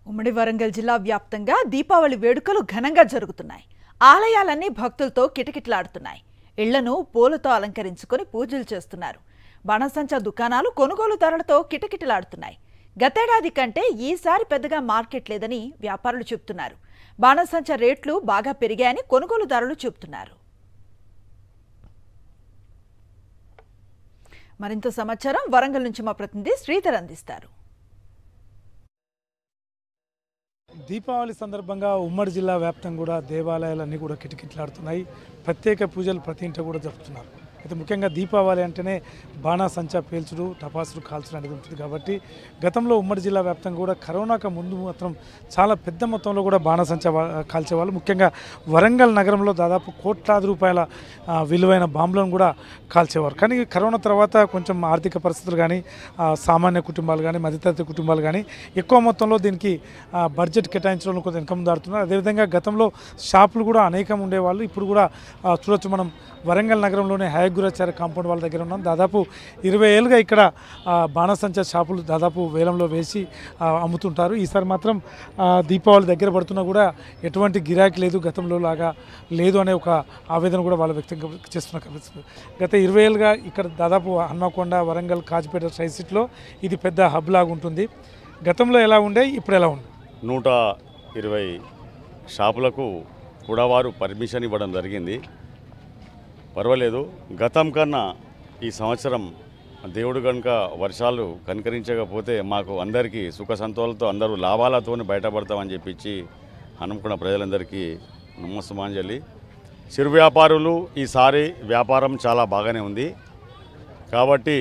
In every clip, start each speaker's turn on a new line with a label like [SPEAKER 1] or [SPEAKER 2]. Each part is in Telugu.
[SPEAKER 1] ఉమ్మడి వరంగల్ జిల్లా వ్యాప్తంగా దీపావళి వేడుకలు ఘనంగా జరుగుతున్నాయి ఆలయాలన్నీ భక్తులతో కిటకిటలాడుతున్నాయి ఇళ్లను పూలతో అలంకరించుకొని పూజలు చేస్తున్నారు బాణసంచా దుకాణాలు కొనుగోలుదారులతో కిటకిటలాడుతున్నాయి గతేడాది కంటే ఈసారి పెద్దగా మార్కెట్ లేదని వ్యాపారులు చెబుతున్నారు బాణసంచా రేట్లు బాగా పెరిగాయని కొనుగోలుదారులు చెబుతున్నారు మరింత సమాచారం వరంగల్ నుంచి మా ప్రతినిధి శ్రీధర్ అందిస్తారు
[SPEAKER 2] దీపావళి సందర్భంగా ఉమ్మడి జిల్లా వ్యాప్తంగా కూడా దేవాలయాలన్నీ కూడా కిటకిటలాడుతున్నాయి ప్రత్యేక పూజలు ప్రతి ఇంట కూడా జరుపుతున్నారు అయితే ముఖ్యంగా దీపావళి అంటేనే బాణాసంచా పేల్చుడు టపాసులు కాల్చడం అనేది ఉంటుంది కాబట్టి గతంలో ఉమ్మడి జిల్లా వ్యాప్తంగా కూడా కరోనాకు ముందు మాత్రం చాలా పెద్ద మొత్తంలో కూడా బాణాసంచా వా- కాల్చేవాళ్ళు ముఖ్యంగా వరంగల్ నగరంలో దాదాపు కోట్లాది రూపాయల ఆ, విలువైన బాంబులను కూడా కాల్చేవారు కానీ కరోనా తర్వాత కొంచెం ఆర్థిక పరిస్థితులు కానీ ఆ, సామాన్య కుటుంబాలు కానీ మధ్యతరగతి కుటుంబాలు కానీ ఎక్కువ మొత్తంలో దీనికి ఆ, బడ్జెట్ కేటాయించడంలో కొంత వెనకం దాడుతున్నారు అదేవిధంగా గతంలో షాపులు కూడా అనేకం ఉండేవాళ్ళు ఇప్పుడు కూడా ఆ, చూడొచ్చు మనం వరంగల్ నగరంలోనే హయగురాచార్య కాంపౌండ్ వాళ్ళ దగ్గర ఉన్నాం దాదాపు ఇరవై ఏళ్ళుగా ఇక్కడ ఆ, బాణసంచా షాపులు దాదాపు వేలంలో వేసి ఆ, అమ్ముతుంటారు ఈసారి మాత్రం ఆ, దీపావళి దగ్గర పడుతున్నా కూడా ఎటువంటి గిరాకీ లేదు గతంలో లాగా లేదు అనే ఒక ఆవేదన కూడా వాళ్ళు వ్యక్తం చేస్తున్న కనిపిస్తుంది గత ఇరవై ఏళ్ళుగా ఇక్కడ దాదాపు హన్మకొండ వరంగల్ కాజిపేట ట్రై సిటీలో ఇది పెద్ద హబ్ లాగా ఉంటుంది గతంలో ఎలా ఉండే ఇప్పుడు ఎలా ఉంది
[SPEAKER 3] నూట ఇరవై షాపులకు కూడా వారు పర్మిషన్ ఇవ్వడం జరిగింది పర్వాలేదు గతం కన్నా ఈ సంవత్సరం దేవుడు కనుక వర్షాలు కనికరించకపోతే మాకు అందరికీ సుఖ సంతోషాలతో అందరూ లాభాలతోనే బయటపడతామని చెప్పించి అనుకున్న ప్రజలందరికీ నమస్సుమాంజలి చిరు వ్యాపారులు ఈసారి వ్యాపారం చాలా బాగానే ఉంది కాబట్టి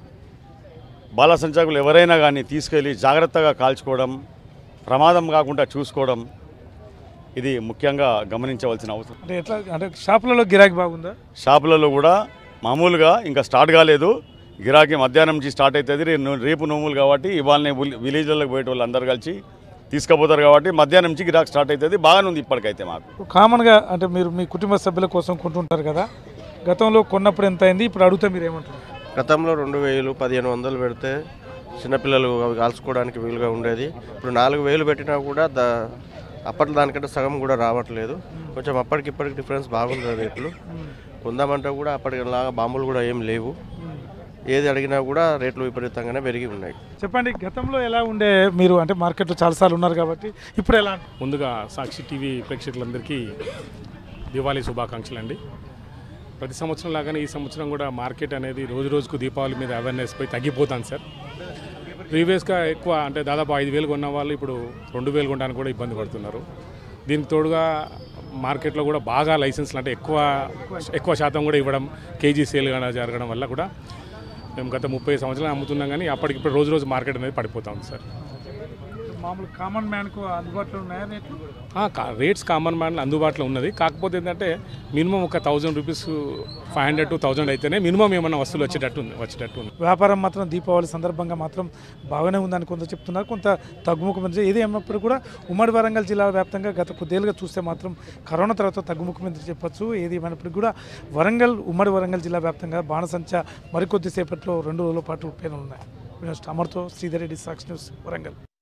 [SPEAKER 3] బాలసంచాకులు ఎవరైనా కానీ తీసుకెళ్ళి జాగ్రత్తగా కాల్చుకోవడం ప్రమాదం కాకుండా చూసుకోవడం ఇది ముఖ్యంగా గమనించవలసిన అవసరం
[SPEAKER 2] అంటే ఎట్లా అంటే షాపులలో గిరాకీ బాగుందా
[SPEAKER 3] షాపులలో కూడా మామూలుగా ఇంకా స్టార్ట్ కాలేదు గిరాకీ మధ్యాహ్నం నుంచి స్టార్ట్ అవుతుంది రే- ను- రేపు నోములు కాబట్టి ఇవాళనే విల్- విలేజ్లకు పోయే వాళ్ళు అందరు కలిసి తీసుకుపోతారు కాబట్టి మధ్యాహ్నం నుంచి గిరాకీ స్టార్ట్ అవుతుంది బాగానే ఉంది ఇప్పటికైతే మాకు
[SPEAKER 2] కామన్గా అంటే మీరు మీ కుటుంబ సభ్యుల కోసం కొంటుంటారు కదా గతంలో కొన్నప్పుడు ఎంత అయింది ఇప్పుడు అడిగితే మీరు ఏమంటారు
[SPEAKER 4] గతంలో రెండు వేలు పదిహేను వందలు పెడితే చిన్నపిల్లలు అవి కాల్చుకోవడానికి వీలుగా ఉండేది ఇప్పుడు నాలుగు వేలు పెట్టినా కూడా దా అప్పటి దానికంటే సగం కూడా రావట్లేదు కొంచెం అప్పటికి ఇప్పటికి డిఫరెన్స్ బాగుంది రేట్లు కొందామంటే కూడా అప్పటిలాగా బాంబులు కూడా ఏం లేవు ఏది అడిగినా కూడా రేట్లు విపరీతంగానే పెరిగి ఉన్నాయి
[SPEAKER 2] చెప్పండి గతంలో ఎలా ఉండే మీరు అంటే మార్కెట్లో చాలాసార్లు ఉన్నారు కాబట్టి ఇప్పుడు ఎలా
[SPEAKER 5] ముందుగా సాక్షి టీవీ ప్రేక్షకులందరికీ దివాళీ శుభాకాంక్షలు అండి ప్రతి సంవత్సరం లాగానే ఈ సంవత్సరం కూడా మార్కెట్ అనేది రోజు రోజుకు దీపావళి మీద అవేర్నెస్ పోయి తగ్గిపోతాను సార్ ప్రీవియస్గా ఎక్కువ అంటే దాదాపు ఐదు వేలు కొన్న వాళ్ళు ఇప్పుడు రెండు వేలు కొనడానికి కూడా ఇబ్బంది పడుతున్నారు దీనికి తోడుగా మార్కెట్లో కూడా బాగా లైసెన్స్లు అంటే ఎక్కువ ఎక్కువ శాతం కూడా ఇవ్వడం కేజీ సేల్ కూడా జరగడం వల్ల కూడా మేము గత ముప్పై సంవత్సరాలు అమ్ముతున్నాం కానీ అప్పటికిప్పుడు రోజు రోజు మార్కెట్ అనేది పడిపోతా ఉంది సార్
[SPEAKER 2] మామూలు కామన్ మ్యాన్కు అందుబాటులో ఉన్నాయా రేట్లు
[SPEAKER 5] ఆ, కా- రేట్స్ కామన్ మ్యాన్ అందుబాటులో ఉన్నది కాకపోతే ఏంటంటే మినిమం ఒక thousand rupees five hundred two thousand అయితేనే మినిమం ఏమన్నా వస్తువులు వచ్చేటట్టు ఉంది వచ్చేటట్టు ఉంది
[SPEAKER 2] వ్యాపారం మాత్రం దీపావళి సందర్భంగా మాత్రం బాగానే ఉందని కొంత చెప్తున్నారు కొంత తగ్గుముఖం ఉంది. ఏది ఏమైనప్పుడు కూడా ఉమ్మడి వరంగల్ జిల్లా వ్యాప్తంగా గత కొద్దేళ్ళుగా చూస్తే మాత్రం కరోనా తర్వాత తగ్గుముఖం అని చెప్పొచ్చు ఏది ఏమైనప్పటికీ కూడా వరంగల్ ఉమ్మడి వరంగల్ జిల్లా వ్యాప్తంగా బాణసంచ మరికొద్దిసేపట్లో రెండు రోజుల పాటు పేర్లు ఉన్నాయి అమర్తో శ్రీధర్ రెడ్డి సాక్షి న్యూస్ వరంగల్